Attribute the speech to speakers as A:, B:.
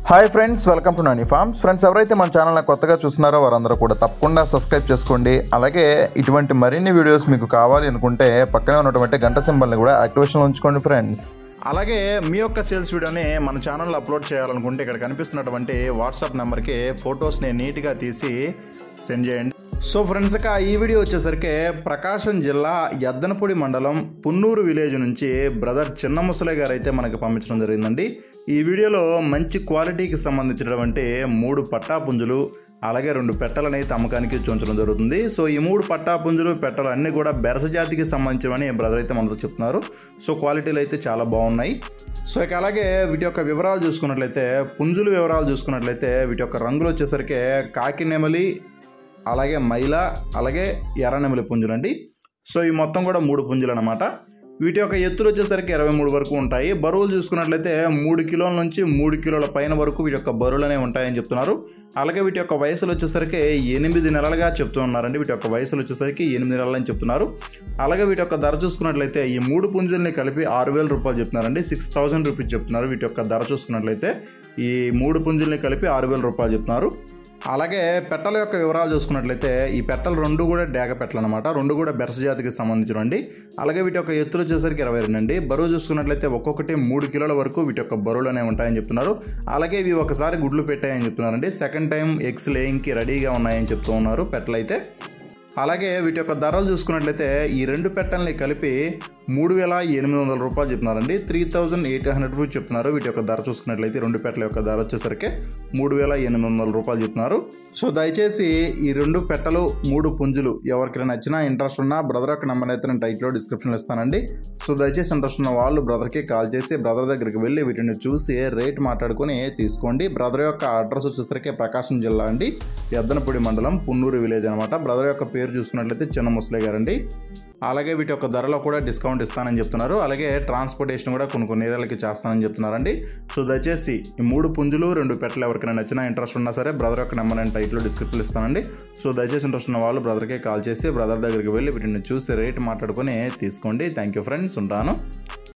A: hi friends welcome to Nani farms friends ఎవరైతే మన ఛానల్ని కొత్తగా చూస్తున్నారో వారందరూ కూడా తప్పకుండా సబ్స్క్రైబ్ చేసుకోండి అలాగే ఇటువంటి మరిన్ని వీడియోస్ మీకు కావాలి అనుకుంటే పక్కనే ఉన్నటువంటి గంట సింబల్ని కూడా యాక్టివేషన్లో ఉంచుకోండి ఫ్రెండ్స్
B: అలాగే మీ యొక్క సేల్స్ వీడియోని మన ఛానల్లో అప్లోడ్ చేయాలనుకుంటే ఇక్కడ కనిపిస్తున్నటువంటి వాట్సాప్ నెంబర్కి ఫొటోస్ని నీట్గా తీసి సెండ్ చేయండి సో ఫ్రెండ్స్ ఇక ఈ వీడియో వచ్చేసరికి ప్రకాశం జిల్లా ఎద్దనపూడి మండలం పున్నూరు విలేజ్ నుంచి బ్రదర్ చిన్న ముసలే గారు అయితే మనకి పంపించడం జరిగిందండి ఈ వీడియోలో మంచి క్వాలిటీకి సంబంధించినటువంటి మూడు పట్టా పుంజులు అలాగే రెండు పెట్టలను అయితే అమ్మకానికి చూపించడం జరుగుతుంది సో ఈ మూడు పట్టా పుంజులు పెట్టలు అన్నీ కూడా బెరస జాతికి సంబంధించినవని బ్రదర్ అయితే మనతో చెప్తున్నారు సో క్వాలిటీలు అయితే చాలా బాగున్నాయి సో ఇక అలాగే వీటి యొక్క వివరాలు చూసుకున్నట్లయితే పుంజులు వివరాలు చూసుకున్నట్లయితే వీటి యొక్క రంగులు వచ్చేసరికి కాకి నెమలి అలాగే మైల అలాగే ఎర్ర నెమలి పుంజులు అండి సో ఈ మొత్తం కూడా మూడు పుంజులు అనమాట వీటి యొక్క ఎత్తులు వచ్చేసరికి ఇరవై మూడు వరకు ఉంటాయి బరువులు చూసుకున్నట్లయితే మూడు కిలోల నుంచి మూడు కిలోల పైన వరకు వీటి యొక్క బరువులు అనేవి ఉంటాయని చెప్తున్నారు అలాగే వీటి యొక్క వయసులు వచ్చేసరికి ఎనిమిది నెలలుగా చెప్తూ ఉన్నారండి వీటి యొక్క వయసులు వచ్చేసరికి ఎనిమిది నెలలు అని చెప్తున్నారు అలాగే వీటి యొక్క ధర చూసుకున్నట్లయితే ఈ మూడు పుంజుల్ని కలిపి ఆరు వేల రూపాయలు చెప్తున్నారండి సిక్స్ థౌసండ్ రూపీస్ చెప్తున్నారు వీటి యొక్క ధర చూసుకున్నట్లయితే ఈ మూడు పుంజుల్ని కలిపి ఆరు వేల రూపాయలు చెప్తున్నారు అలాగే పెట్టల యొక్క వివరాలు చూసుకున్నట్లయితే ఈ పెట్టలు రెండు కూడా డేగ పెట్టలు అనమాట రెండు కూడా బెరస జాతికి సంబంధించినవండి అలాగే వీటి యొక్క ఎత్తులు వచ్చేసరికి ఇరవై రెండు అండి బరువు చూసుకున్నట్లయితే ఒక్కొక్కటి మూడు కిలోల వరకు వీటి యొక్క బరువులు అనేవి ఉంటాయని చెప్తున్నారు అలాగే ఇవి ఒకసారి గుడ్లు పెట్టాయని చెప్తున్నారండి సెకండ్ టైం ఎగ్స్ లేయింగ్కి రెడీగా ఉన్నాయని చెప్తూ ఉన్నారు పెట్టలైతే అలాగే వీటి యొక్క ధరలు చూసుకున్నట్లయితే ఈ రెండు పెట్టల్ని కలిపి మూడు వేల ఎనిమిది వందల రూపాయలు చెప్తున్నారండి three thousand eight hundred rupees చెప్తున్నారు వీటి యొక్క ధర చూసుకున్నట్లయితే రెండు పెట్టల యొక్క ధర వచ్చేసరికి మూడు వేల ఎనిమిది వందల రూపాయలు చెప్తున్నారు సో దయచేసి ఈ రెండు పెట్టలు మూడు పుంజులు ఎవరికైనా నచ్చినా ఇంట్రెస్ట్ ఉన్నా బ్రదర్ యొక్క నెంబర్ అయితే నేను టైట్లో డిస్క్రిప్షన్లో ఇస్తానండి సో దయచేసి ఇంట్రెస్ట్ ఉన్న వాళ్ళు బ్రదర్కి కాల్ చేసి బ్రదర్ దగ్గరికి వెళ్ళి వీటిని చూసి రేట్ మాట్లాడుకొని తీసుకోండి బ్రదర్ యొక్క అడ్రస్ వచ్చేసరికి ప్రకాశం జిల్లా అండి ఎద్దనపూడి మండలం పున్నూరు విలేజ్ అనమాట బ్రదర్ యొక్క పేరు చూసుకున్నట్లయితే చిన్న ముసలే గారండి అలాగే వీటి యొక్క ధరలో కూడా డిస్కౌంట్ ఇస్తానని చెప్తున్నారు అలాగే ట్రాన్స్పోర్టేషన్ కూడా కొన్ని కొన్ని ఏరియాలకి చేస్తానని చెప్తున్నారండి సో దయచేసి ఈ మూడు పుంజులు రెండు పెట్టలు ఎవరికైనా నచ్చినా ఇంట్రెస్ట్ ఉన్నా సరే బ్రదర్ యొక్క నెంబర్ నేను టైట్లో డిస్క్రిప్షన్ ఇస్తానండి సో దయచేసి ఇంట్రెస్ట్ ఉన్న వాళ్ళు బ్రదర్కే కాల్ చేసి బ్రదర్ దగ్గరికి వెళ్ళి వీటిని చూసి రేట్ మాట్లాడుకొని తీసుకోండి థ్యాంక్ యూ ఫ్రెండ్స్ ఉంటాను